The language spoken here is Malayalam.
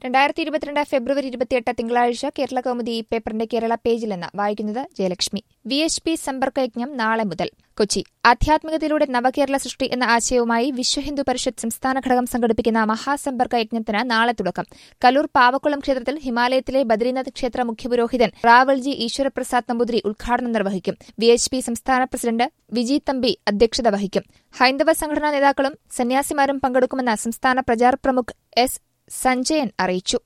രണ്ടായിരത്തി ഇരുപത്തിരണ്ട് ഫെബ്രുവരി ഇരുപത്തിയെട്ട് തിങ്കളാഴ്ച കേരള കൗമുദി ഈ പേപ്പറിന്റെ കേരള പേജിൽ നിന്ന് വായിക്കുന്നത് ജയലക്ഷ്മി വി എച്ച് പി സമ്പർക്ക യജ്ഞം നാളെ മുതൽ കൊച്ചി ആധ്യാത്മികതയിലൂടെ നവകേരള സൃഷ്ടി എന്ന ആശയവുമായി വിശ്വഹിന്ദു പരിഷത്ത് സംസ്ഥാന ഘടകം സംഘടിപ്പിക്കുന്ന മഹാസമ്പർക്ക യജ്ഞത്തിന് നാളെ തുടക്കം കലൂർ പാവക്കുളം ക്ഷേത്രത്തിൽ ഹിമാലയത്തിലെ ബദ്രീനാഥ് ക്ഷേത്ര മുഖ്യപുരോഹിതൻ റാവൽജി ഈശ്വരപ്രസാദ് നമ്പൂതിരി ഉദ്ഘാടനം നിർവഹിക്കും വി എച്ച് പി സംസ്ഥാന പ്രസിഡന്റ് വിജി തമ്പി അധ്യക്ഷത വഹിക്കും ഹൈന്ദവ സംഘടനാ നേതാക്കളും സന്യാസിമാരും പങ്കെടുക്കുമെന്ന് സംസ്ഥാന പ്രചാർ പ്രമുഖ് എസ് സഞ്ജയൻ അറിയിച്ചു